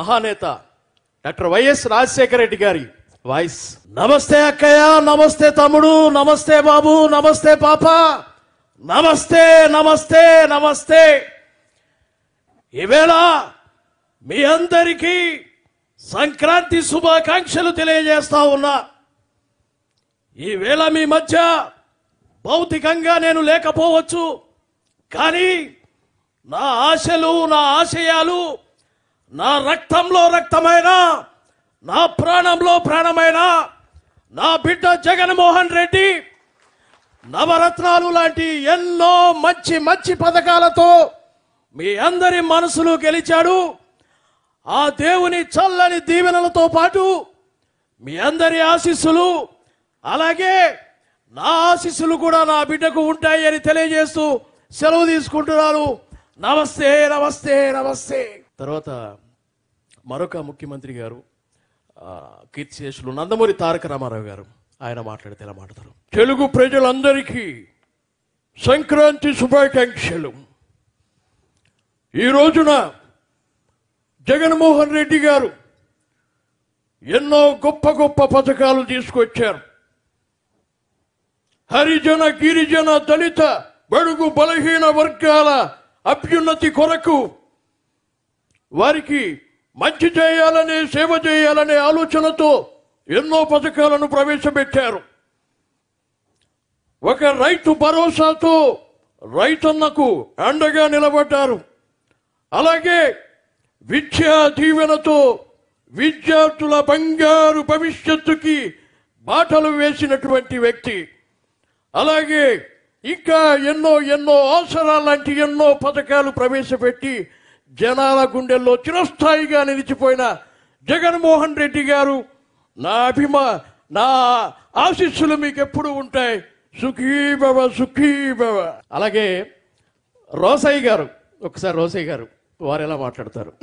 మహానేత doctor YS Rajasekhara Reddy గారి voice నమస్తే అక్కయ్య నమస్తే తమ్ముడు నమస్తే బాబు నమస్తే పాప నమస్తే నమస్తే నమస్తే ఈవేళ మీ అందరికీ సంక్రాంతి శుభాకాంక్షలు తెలియజేస్తా ఉన్నా ఈవేళ మీ మధ్య భౌతికంగా నేను లేకపోవచ్చు కానీ నా ఆశలు నా ఆశయాలు నా రక్తంలో రక్తమైన నా ప్రాణంలో ప్రాణమైన నా బిడ్డ జగన్మోహన్ రెడ్డి నవరత్నాలు లాంటి ఎన్నో మంచి మంచి పథకాలతో మీ అందరి మనసులు గెలిచాడు ఆ దేవుని చల్లని దీవెనలతో పాటు మీ అందరి ఆశీస్సులు అలాగే నా ఆశీస్సులు కూడా నా బిడ్డకు ఉంటాయి అని తెలియజేస్తూ సెలవు తీసుకుంటున్నాను నమస్తే నమస్తే నమస్తే తర్వాత మరొక ముఖ్యమంత్రి గారు ఆ, కీర్తిశేషులు నందమూరి తారక రామారావు గారు ఆయన మాట్లాడితే ఎలా మాట్లాడతారు తెలుగు ప్రజలందరికీ సంక్రాంతి శుభాకాంక్షలు ఈ రోజున జగన్మోహన్ రెడ్డి గారు ఎన్నో గొప్ప గొప్ప పథకాలు తీసుకొచ్చారు హరిజన గిరిజన దళిత బడుగు బలహీన వర్గాల అభ్యున్నతి కొరకు వారికి మంచి చేయాలనే సేవ చేయాలనే ఆలోచనతో ఎన్నో పథకాలను ప్రవేశపెట్టారు ఒక రైతు భరోసాతో రైతన్నకు అండగా నిలబడ్డారు అలాగే విద్యా దీవెనతో విద్యార్థుల బంగారు భవిష్యత్తుకి బాటలు వేసినటువంటి వ్యక్తి అలాగే ఇంకా ఎన్నో ఎన్నో ఆసరా లాంటి ఎన్నో పథకాలు ప్రవేశపెట్టి జనాల గుండెల్లో చిరస్థాయిగా నిలిచిపోయిన జగన్మోహన్ రెడ్డి గారు నా అభిమా నా ఆశీస్సులు మీకు ఎప్పుడు ఉంటాయి సుఖీ భవ సుఖీ భవ అలాగే రోసయ్య గారు ఒకసారి రోసయ్య గారు వారు ఎలా మాట్లాడతారు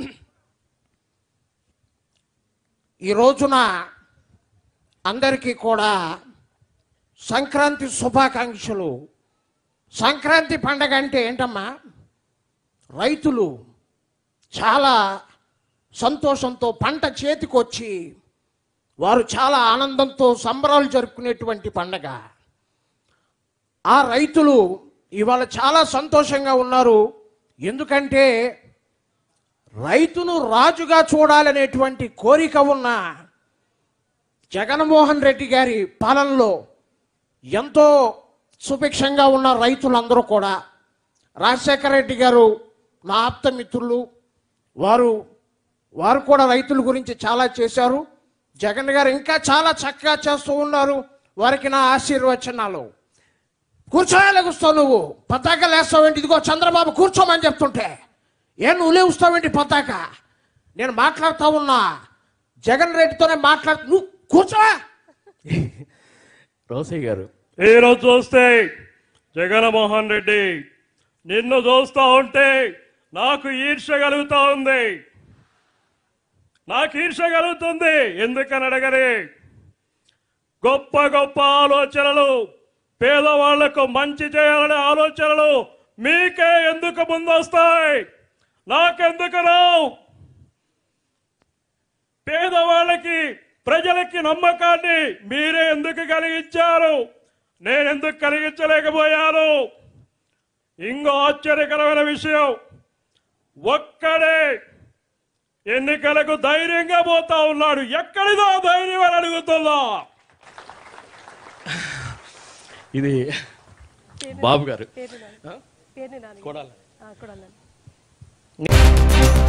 ఈ రోజున అందరికీ కూడా సంక్రాంతి శుభాకాంక్షలు సంక్రాంతి పండగ అంటే ఏంటమ్మా రైతులు చాలా సంతోషంతో పంట చేతికొచ్చి వారు చాలా ఆనందంతో సంబరాలు జరుపుకునేటువంటి పండగ ఆ రైతులు ఇవాళ చాలా సంతోషంగా ఉన్నారు ఎందుకంటే రైతును రాజుగా చూడాలనేటువంటి కోరిక ఉన్న జగన్మోహన్ రెడ్డి గారి పాలనలో ఎంతో సుభిక్షంగా ఉన్న రైతులందరూ కూడా రాజశేఖర రెడ్డి గారు నా ఆప్త మిత్రులు వారు వారు కూడా రైతుల గురించి చాలా చేశారు జగన్ గారు ఇంకా చాలా చక్కగా చేస్తూ ఉన్నారు వారికి నా ఆశీర్వచనాలు కూర్చోలేగుస్తావు నువ్వు పతాక లేస్తావేంటి ఇదిగో చంద్రబాబు కూర్చోమని చెప్తుంటే ఏ నువ్వు లేవుస్తావేంటి పతాక నేను మాట్లాడుతా ఉన్నా జగన్ రెడ్డితోనే మాట్లాడు నువ్వు కూర్చో రోసయ్య గారు ఈరోజు చూస్తే జగన్మోహన్ రెడ్డి నిన్ను చూస్తా ఉంటే నాకు ఈర్ష్య కలుగుతా ఉంది నాకు ఈర్ష్య కలుగుతుంది ఎందుకని అడగని గొప్ప గొప్ప ఆలోచనలు పేదవాళ్లకు మంచి చేయాలనే ఆలోచనలు మీకే ఎందుకు ముందొస్తాయి నాకెందుకు రావు పేదవాళ్ళకి ప్రజలకి నమ్మకాన్ని మీరే ఎందుకు కలిగించారు నేనెందుకు కలిగించలేకపోయాను ఇంకో ఆశ్చర్యకరమైన విషయం ఒక్కడే ఎన్నికలకు ధైర్యంగా పోతా ఉన్నాడు ఎక్కడిదో ధైర్యం అని అడుగుతున్నా ఇది బాబు గారు పేరు నాని పేరు నాని కొడాలి ఆ, కొడాలి నాని